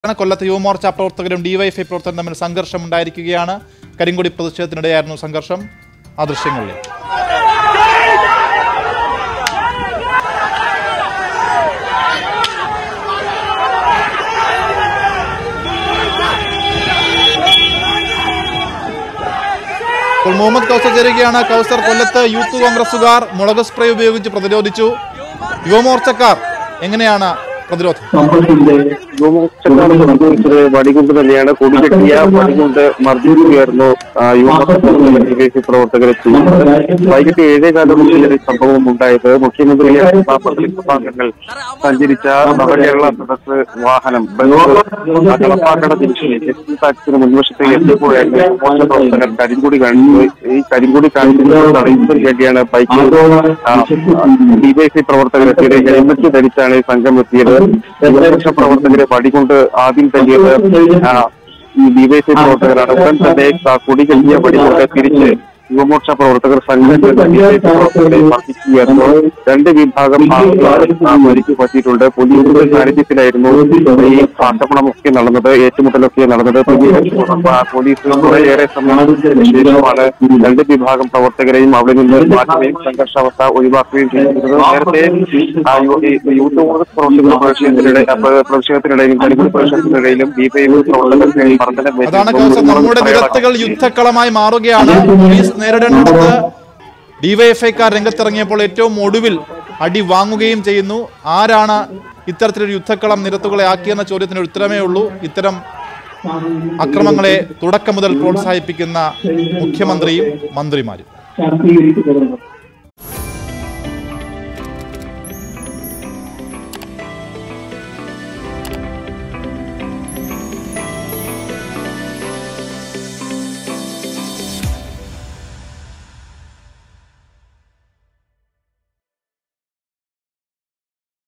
ആണ് കൊല്ലത്ത് യുവമോർച്ച പ്രവർത്തകരും ഡിവൈഎഫ്ഐ പ്രവർത്തകരും തമ്മിൽ സംഘർഷം ഉണ്ടായിരിക്കുകയാണ് കരിങ്കൊടി പ്രതിഷേധത്തിനിടെയായിരുന്നു സംഘർഷം ആ ദൃശ്യങ്ങളിൽ ഇപ്പോൾ മുഹമ്മദ് കൗസർ ചേരുകയാണ് കൗസർ കൊല്ലത്ത് യൂത്ത് കോൺഗ്രസുകാർ മുളക് സ്പ്രേ ഉപയോഗിച്ച് പ്രതിരോധിച്ചു യുവമോർച്ചക്കാർ എങ്ങനെയാണ് പ്രതിരോധം യുവമോർച്ചക്കാർ സംഭവിച്ചത് വടികൊണ്ട് തന്നെയാണ് കൊടികെട്ടിയ വടികൊണ്ട് മർദ്ദിക്കുകയായിരുന്നു ആ, യുവമോർച്ച ഡിവൈഎഫ്ഐ പ്രവർത്തകരെ ചെയ്യുന്നത് വൈകിട്ട് ഏഴേ കാലം സംഭവം ഉണ്ടായത് മുഖ്യമന്ത്രിയെ പബ്ലിക് വിഭാഗങ്ങൾ സഞ്ചരിച്ച നവകേരള സദസ് വാഹനം ബസ് കളപ്പാക്കട ജംഗ്ഷനിൽ എസ് ടി ടാക്സിന് മുൻവശത്തേക്ക് എത്തിയപ്പോഴായിരുന്നു യുവമോർച്ച പ്രവർത്തകർ കരിങ്കൊടി കാണിച്ചു ഈ കരിങ്കൊടി കാണിക്കുന്നത് തടയുന്നതിന് വേണ്ടിയാണ് ബൈക്കിൽ ഡിവൈഎഫ്ഐ പ്രവർത്തകർ എത്തിയത് ഹെൽമറ്റ് ധരിച്ചാണ് ഈ സംഘം എത്തിയത് യുവമോർച്ച പ്രവർത്തകരെ വടികൊണ്ട് ആദ്യം തല്ലിയത് ആ, ഈ ഡിവൈഎഫ്ഐ പ്രവർത്തകരാണ് ഉടൻ തന്നെ ആ കൊടി കെട്ടിയ വടികൊണ്ട് തിരിച്ച് യുവമോർച്ച പ്രവർത്തകർ സംഘം പ്രവർത്തകരെ മർദ്ദിക്കുകയായിരുന്നു രണ്ട് വിഭാഗം ആളുകളാണ് ആ പരിക്ക് പറ്റിയിട്ടുണ്ട് പോലീസിന്റെ സാന്നിധ്യത്തിലായിരുന്നു ഈ ആക്രമണമൊക്കെ നടന്നത് ഏറ്റുമുട്ടലൊക്കെ നടന്നത് പിന്നീട് ആ പോലീസ് കുറേയേറെ സമയത്തിന് ശേഷമാണ് രണ്ട് വിഭാഗം പ്രവർത്തകരെയും അവിടെ നിന്ന് മാറ്റുകയും സംഘർഷാവസ്ഥ ഒഴിവാക്കുകയും ചെയ്തിരുന്നത് നേരത്തെ ആ യു- ഈ യൂത്ത് കോൺഗ്രസ് പ്രവർത്തകർ പ്രതിഷേധത്തിനിടെ അപ്പൊ പ്രതിഷേധത്തിനിടയിലും കരിപ്പൂർ പ്രതിഷേധത്തിനിടയിലും ഡിവൈഎഫ് പ്രവർത്തകർക്ക് മർദ്ദനം അതാണ് കൗസർ നമ്മുടെ നിരത്തുകൾ യുദ്ധക്കളമായി മാറുകയാണ് പോലീസ് നേരിടേണ്ടത് ഡിവൈഎഫ്ഐക്കാർ രംഗത്തിറങ്ങിയപ്പോൾ ഏറ്റവും ഒടുവിൽ അടി വാങ്ങുകയും ചെയ്യുന്നു ആരാണ് ഇത്തരത്തിലൊരു യുദ്ധക്കളം നിരത്തുകളെ ആക്കിയെന്ന ചോദ്യത്തിന് ഉത്തരമേ ഉള്ളൂ ഇത്തരം അക്രമങ്ങളെ തുടക്കം മുതൽ പ്രോത്സാഹിപ്പിക്കുന്ന മുഖ്യമന്ത്രിയും മന്ത്രിമാരും ശാക്തീകരിക്കപ്പെടുന്നത്